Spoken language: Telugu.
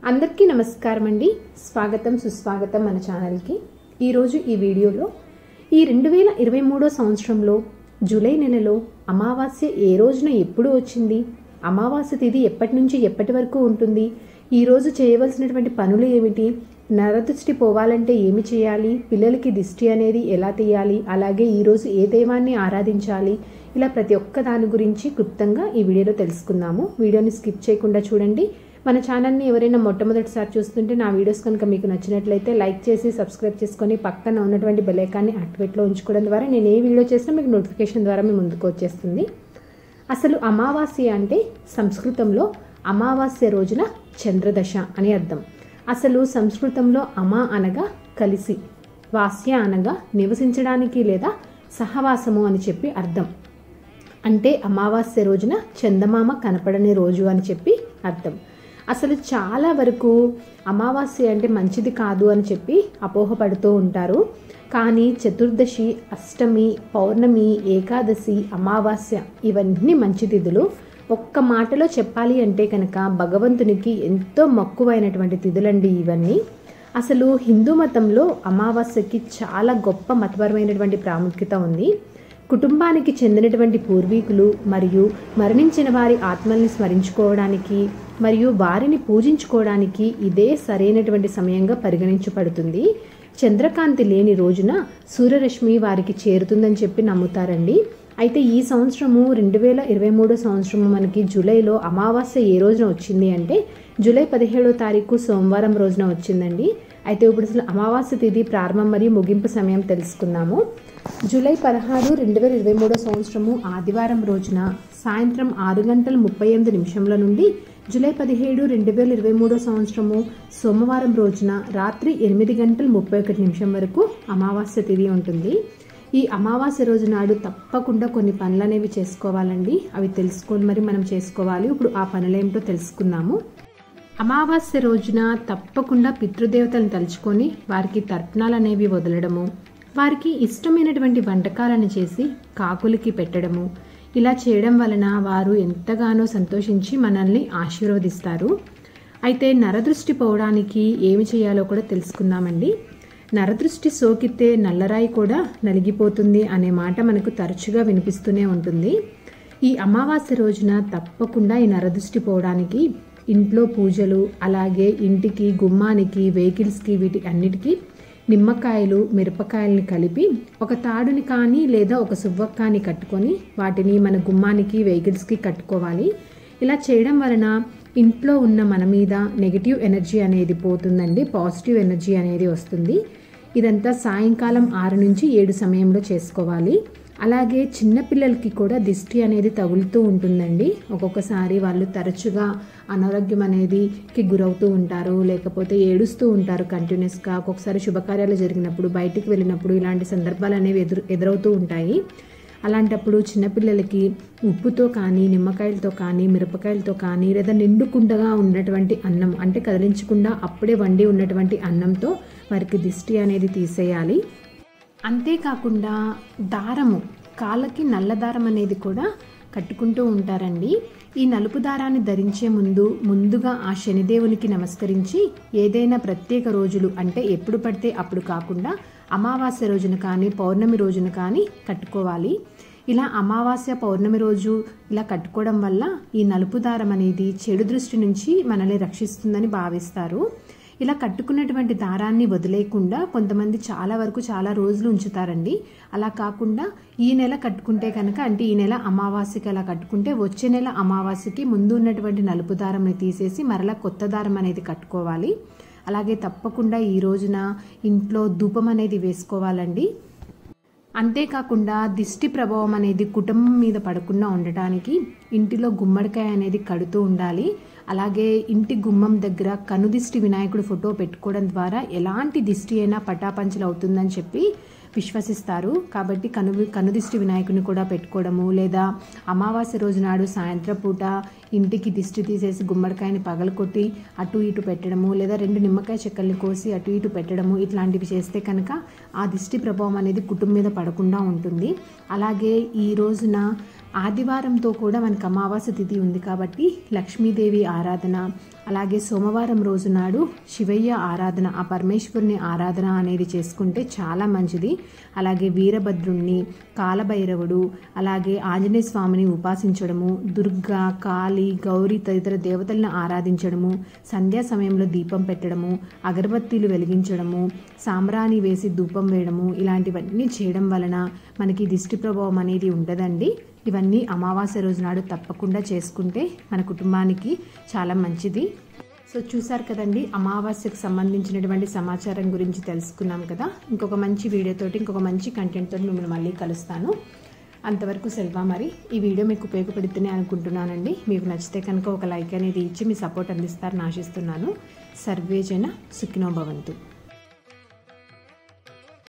అందరికీ నమస్కారం అండి స్వాగతం సుస్వాగతం మన ఛానల్కి ఈరోజు ఈ వీడియోలో ఈ రెండు వేల ఇరవై మూడో సంవత్సరంలో జూలై నెలలో అమావాస్య ఏ రోజున ఎప్పుడు వచ్చింది అమావాస్య తిథి ఎప్పటి నుంచి ఎప్పటి వరకు ఉంటుంది ఈ రోజు చేయవలసినటువంటి పనులు ఏమిటి నరదృష్టి పోవాలంటే ఏమి చేయాలి పిల్లలకి దిష్టి అనేది ఎలా తీయాలి అలాగే ఈరోజు ఏ దైవాన్ని ఆరాధించాలి ఇలా ప్రతి ఒక్క దాని గురించి క్లుప్తంగా ఈ వీడియోలో తెలుసుకుందాము వీడియోని స్కిప్ చేయకుండా చూడండి మన ఛానల్ని ఎవరైనా మొట్టమొదటిసారి చూస్తుంటే నా వీడియోస్ కనుక మీకు నచ్చినట్లయితే లైక్ చేసి సబ్స్క్రైబ్ చేసుకొని పక్కన ఉన్నటువంటి బెల్ ఐకాన్ని యాక్టివేట్లో ఉంచుకోవడం ద్వారా నేను ఏ వీడియో చేసినా మీకు నోటిఫికేషన్ ద్వారా మీ ముందుకు వచ్చేస్తుంది అసలు అమావాస్య అంటే సంస్కృతంలో అమావాస్య రోజున చంద్రదశ అని అర్థం అసలు సంస్కృతంలో అమా అనగా కలిసి వాస్య అనగా నివసించడానికి లేదా సహవాసము అని చెప్పి అర్థం అంటే అమావాస్య రోజున చందమామ కనపడని రోజు అని చెప్పి అర్థం అసలు చాలా వరకు అమావాస్య అంటే మంచిది కాదు అని చెప్పి అపోహపడుతూ ఉంటారు కానీ చతుర్దశి అష్టమి పౌర్ణమి ఏకాదశి అమావాస్య ఇవన్నీ మంచి తిథులు ఒక్క మాటలో చెప్పాలి అంటే కనుక భగవంతునికి ఎంతో మక్కువైనటువంటి తిథులండి ఇవన్నీ అసలు హిందూ మతంలో అమావాస్యకి చాలా గొప్ప మతపరమైనటువంటి ప్రాముఖ్యత ఉంది కుటుంబానికి చెందినటువంటి పూర్వీకులు మరియు మరణించిన వారి ఆత్మల్ని స్మరించుకోవడానికి మరియు వారిని పూజించుకోవడానికి ఇదే సరైనటువంటి సమయంగా పరిగణించబడుతుంది చంద్రకాంతి లేని రోజున సూర్యరశ్మి వారికి చేరుతుందని చెప్పి నమ్ముతారండి అయితే ఈ సంవత్సరము రెండు వేల ఇరవై మూడో సంవత్సరము మనకి జూలైలో అమావాస్య ఏ రోజున వచ్చింది అంటే జూలై పదిహేడో తారీఖు సోమవారం రోజున వచ్చిందండి అయితే ఇప్పుడు అసలు అమావాస్య తిథి ప్రారంభం మరియు ముగింపు సమయం తెలుసుకుందాము జూలై పదహారు రెండు వేల ఇరవై మూడో సంవత్సరము ఆదివారం రోజున సాయంత్రం ఆరు గంటల ముప్పై ఎనిమిది నిమిషంల నుండి జూలై పదిహేడు రెండు వేల ఇరవై మూడో సంవత్సరము సోమవారం రోజున రాత్రి ఎనిమిది గంటల ముప్పై ఒకటి నిమిషం వరకు అమావాస్య తిథి ఉంటుంది ఈ అమావాస్య రోజు నాడు తప్పకుండా కొన్ని పనులు అనేవి చేసుకోవాలండి అవి తెలుసుకొని మరి మనం చేసుకోవాలి ఇప్పుడు ఆ పనులేమిటో తెలుసుకుందాము అమావాస్య రోజున తప్పకుండా పితృదేవతలను తలుచుకొని వారికి తర్పణాలు అనేవి వదలడము వారికి ఇష్టమైనటువంటి వంటకాలను చేసి కాకులకి పెట్టడము ఇలా చేయడం వలన వారు ఎంతగానో సంతోషించి మనల్ని ఆశీర్వదిస్తారు అయితే నరదృష్టి పోవడానికి ఏమి చేయాలో కూడా తెలుసుకుందామండి నరదృష్టి సోకితే నల్లరాయి కూడా నలిగిపోతుంది అనే మాట మనకు తరచుగా వినిపిస్తూనే ఉంటుంది ఈ అమావాస్య రోజున తప్పకుండా ఈ నరదృష్టి పోవడానికి ఇంట్లో పూజలు అలాగే ఇంటికి గుమ్మానికి వెహికల్స్కి వీటి అన్నిటికీ నిమ్మకాయలు మిరపకాయలని కలిపి ఒక తాడుని కానీ లేదా ఒక సువ్వక్కాని కట్టుకొని వాటిని మన గుమ్మానికి వెహికల్స్కి కట్టుకోవాలి ఇలా చేయడం వలన ఇంట్లో ఉన్న మన మీద నెగిటివ్ ఎనర్జీ అనేది పోతుందండి పాజిటివ్ ఎనర్జీ అనేది వస్తుంది ఇదంతా సాయంకాలం ఆరు నుంచి ఏడు సమయంలో చేసుకోవాలి అలాగే చిన్నపిల్లలకి కూడా దిష్టి అనేది తగులుతూ ఉంటుందండి ఒక్కొక్కసారి వాళ్ళు తరచుగా అనారోగ్యం అనేదికి గురవుతూ ఉంటారు లేకపోతే ఏడుస్తూ ఉంటారు కంటిన్యూస్గా ఒక్కొక్కసారి శుభకార్యాలు జరిగినప్పుడు బయటికి వెళ్ళినప్పుడు ఇలాంటి సందర్భాలు అనేవి ఎదురు ఎదురవుతూ ఉంటాయి అలాంటప్పుడు చిన్నపిల్లలకి ఉప్పుతో కానీ నిమ్మకాయలతో కానీ మిరపకాయలతో కానీ లేదా నిండుకుండగా ఉన్నటువంటి అన్నం అంటే కదిలించకుండా అప్పుడే వండి ఉన్నటువంటి అన్నంతో వారికి దిష్టి అనేది తీసేయాలి అంతేకాకుండా దారము కాళ్ళకి నల్ల దారం అనేది కూడా కట్టుకుంటూ ఉంటారండి ఈ నలుపు దారాన్ని ధరించే ముందు ముందుగా ఆ శనిదేవునికి నమస్కరించి ఏదైనా ప్రత్యేక రోజులు అంటే ఎప్పుడు పడితే అప్పుడు కాకుండా అమావాస్య రోజున కానీ పౌర్ణమి రోజున కానీ కట్టుకోవాలి ఇలా అమావాస్య పౌర్ణమి రోజు ఇలా కట్టుకోవడం వల్ల ఈ నలుపు దారం అనేది చెడు దృష్టి నుంచి మనల్ని రక్షిస్తుందని భావిస్తారు ఇలా కట్టుకున్నటువంటి దారాన్ని వదిలేయకుండా కొంతమంది చాలా వరకు చాలా రోజులు ఉంచుతారండి అలా కాకుండా ఈ నెల కట్టుకుంటే కనుక అంటే ఈ నెల అమావాస్యకి అలా కట్టుకుంటే వచ్చే నెల అమావాస్యకి ముందు ఉన్నటువంటి నలుపు దారంని తీసేసి మరలా కొత్త దారం అనేది కట్టుకోవాలి అలాగే తప్పకుండా ఈ రోజున ఇంట్లో ధూపం అనేది వేసుకోవాలండి అంతేకాకుండా దిష్టి ప్రభావం అనేది కుటుంబం మీద పడకుండా ఉండటానికి ఇంటిలో గుమ్మడికాయ అనేది కడుతూ ఉండాలి అలాగే ఇంటి గుమ్మం దగ్గర కనుదిష్టి వినాయకుడు ఫోటో పెట్టుకోవడం ద్వారా ఎలాంటి దిష్టి అయినా పటాపంచలు అవుతుందని చెప్పి విశ్వసిస్తారు కాబట్టి కను కనుదిష్టి వినాయకుని కూడా పెట్టుకోవడము లేదా అమావాస్య రోజు నాడు సాయంత్రం పూట ఇంటికి దిష్టి తీసేసి గుమ్మడికాయని పగలకొట్టి అటు ఇటు పెట్టడము లేదా రెండు నిమ్మకాయ చెక్కల్ని కోసి అటు ఇటు పెట్టడము ఇట్లాంటివి చేస్తే కనుక ఆ దిష్టి ప్రభావం అనేది కుటుంబం మీద పడకుండా ఉంటుంది అలాగే ఈ రోజున ఆదివారంతో కూడా మనకు అమావాస్య తిథి ఉంది కాబట్టి లక్ష్మీదేవి ఆరాధన అలాగే సోమవారం రోజు నాడు శివయ్య ఆరాధన ఆ పరమేశ్వరుని ఆరాధన అనేది చేసుకుంటే చాలా మంచిది అలాగే వీరభద్రుణ్ణి కాలభైరవుడు అలాగే ఆంజనేయ స్వామిని ఉపాసించడము దుర్గా కాళీ గౌరీ తదితర దేవతలను ఆరాధించడము సంధ్యా సమయంలో దీపం పెట్టడము అగరబత్తీలు వెలిగించడము సాంబ్రాణి వేసి ధూపం వేయడము ఇలాంటివన్నీ చేయడం వలన మనకి దిష్టి ప్రభావం అనేది ఉండదండి ఇవన్నీ అమావాస్య రోజు నాడు తప్పకుండా చేసుకుంటే మన కుటుంబానికి చాలా మంచిది సో చూసారు కదండి అమావాస్యకు సంబంధించినటువంటి సమాచారం గురించి తెలుసుకున్నాం కదా ఇంకొక మంచి వీడియోతోటి ఇంకొక మంచి కంటెంట్తో మిమ్మల్ని మళ్ళీ కలుస్తాను అంతవరకు సెల్వా మరి ఈ వీడియో మీకు ఉపయోగపడుతుంది అనుకుంటున్నానండి మీకు నచ్చితే కనుక ఒక లైక్ అనేది ఇచ్చి మీ సపోర్ట్ అందిస్తారని ఆశిస్తున్నాను సర్వేజన సుఖినో భవంతు